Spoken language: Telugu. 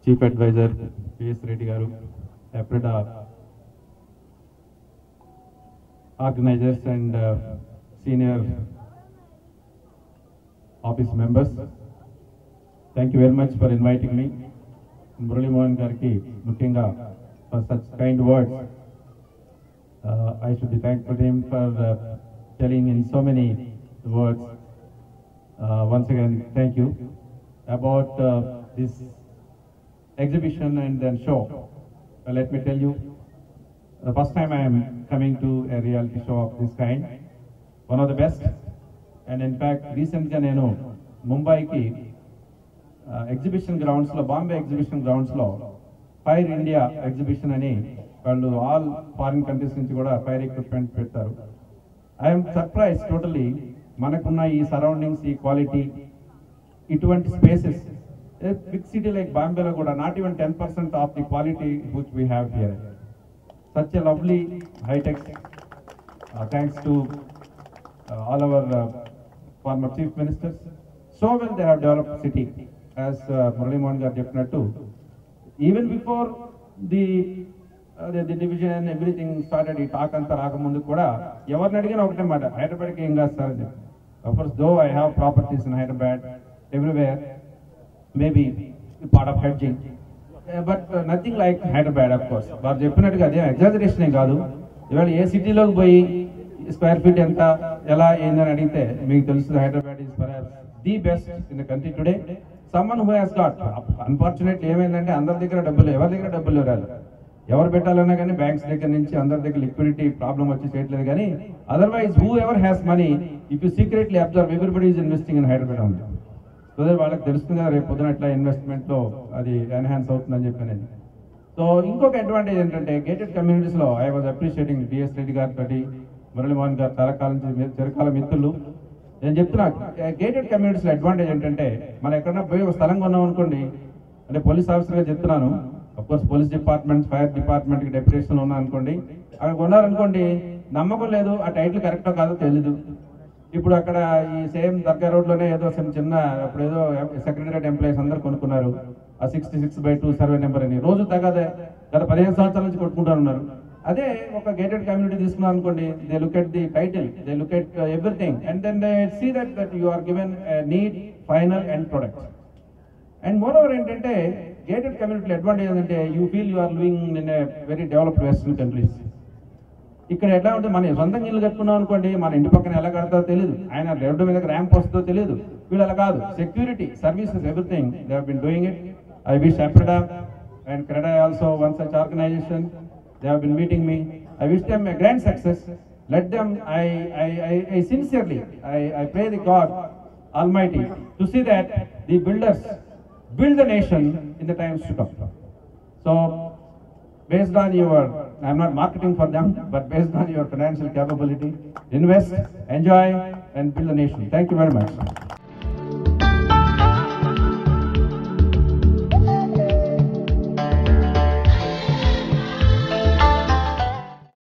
చీఫ్ అడ్వైజర్ పిఎస్ రెడ్డి గారు ఎప్రిడా organisers and senior office members thank you very much for inviting మీ మురళీమోహన్ గారికి ముఖ్యంగా for such kind words I should be thank for him for telling in so many words once again thank you about this exhibition and then show. Uh, let me tell you, the first time I am coming to a reality show of this kind, one of the best. And in fact, recently నేను ముంబైకి ఎగ్జిబిషన్ గ్రౌండ్స్ లో బాంబే ఎగ్జిబిషన్ గ్రౌండ్స్ లో ఫైర్ ఇండియా ఎగ్జిబిషన్ అని వాళ్ళు ఆల్ ఫారిన్ కంట్రీస్ నుంచి కూడా ఫైర్ ఎక్విప్మెంట్ పెడతారు ఐఎమ్ సర్ప్రైజ్ టోటలీ మనకున్న ఈ సరౌండింగ్స్ ఈ క్వాలిటీ ఇటువంటి స్పేసెస్ బిగ్ సిటీ లైక్ బాంబేలో కూడా not even ten percent of the quality which we have here such a lovely hi-tech thanks to all our former chief ministers so well they have develop city as Muralimohan garu చెప్పినట్టు even before the the division everything started ఈ టాక్ అంతా రాకముందు కూడా ఎవరిని అడిగినా ఒకటే మాట హైదరాబాద్కి ఏం కాదు సార్ అని of course though I have properties in Hyderabad everywhere maybe part of hedging but nothing like Hyderabad of course వారు చెప్పినట్టుగా అదే ఎగ్జాజరేషన్ ఏం కాదు ఇవాళ ఏ సిటీలోకి పోయి స్క్వేర్ ఫీట్ ఎంత ఎలా ఏందని అడిగితే మీకు తెలుస్తుంది Hyderabad is perhaps the best in the country today someone who has got unfortunately ఏమైందంటే అందరి దగ్గర డబ్బులు ఎవరి దగ్గర డబ్బులు రాదు ఎవరు పెట్టాలన్నా కానీ బ్యాంక్స్ దగ్గర నుంచి అందరి దగ్గర లిక్విడిటీ ప్రాబ్లం వచ్చి చేయట్లేదు కానీ otherwise who ever has money if you secretly observe everybody is investing in Hyderabad ఉంది సో దట్ వాళ్ళకి తెలుస్తుంది కదా రేపు పొద్దున ఎట్లా ఇన్వెస్ట్మెంట్ లో అది ఎన్హాన్స్ అవుతుందని చెప్పి అనేది సో ఇంకొక అడ్వాంటేజ్ ఏంటంటే గేటెడ్ కమ్యూనిటీస్ లో I was appreciating DS Reddy గారి తోటి మురళీమోహన్ గారు తరకాల నుంచి చిరకాల మిత్రులు నేను చెప్తున్నా గేటెడ్ కమ్యూనిటీస్ లో అడ్వాంటేజ్ ఏంటంటే మనం ఎక్కడన్నా పోయి ఒక స్థలం కొన్నాం అనుకోండి అంటే పోలీస్ ఆఫీసర్ గా చెప్తున్నాను course police department fire department కి డెప్యుటేషన్ ఉన్నా అనుకోండి అక్కడ కొన్నారనుకోండి నమ్మకం లేదు ఆ టైటిల్ కరెక్టో కాదో తెలీదు ఇప్పుడు అక్కడ ఈ సేమ్ దర్గా రోడ్ లోనే ఏదో చిన్న చిన్న అప్పుడు ఏదో సెక్రటరియట్ ఎంప్లాయీస్ అందరు కొనుక్కున్నారు ఆ sixty six by two survey number అని రోజు తగ్గదే గత పదిహేను సంవత్సరాల నుంచి కొట్టుకుంటారు ఉన్నారు అదే ఒక గేటెడ్ కమ్యూనిటీ తీసుకున్నారు అనుకోండి they look at the title they look at everything and then they see that that you are given need final and product and moreover ఏంటంటే గేటెడ్ కమ్యూనిటీ అడ్వాంటేజ్ ఏంటంటే you feel you are living in a very developed western countries ఇక్కడ ఎట్లా ఉంటుంది మన సొంతంగా ఇల్లు కట్టుకున్నాం అనుకోండి మన ఇంటి పక్కన ఎలా కడతారో తెలియదు ఆయన రోడ్డు మీద ర్యాంప్ వస్తుందో తెలియదు వీళ్ళు అలా కాదు security services everything they have doing it I wish APREDA and CREDAI also one such organisation they have been meeting me I wish them a grand success let them I I I I sincerely I I pray the God almighty to see that the builders build the nation in the times to come. So, based on your, I'm not marketing for them, but based on your financial capability, invest, enjoy, and build the nation. Thank you very much.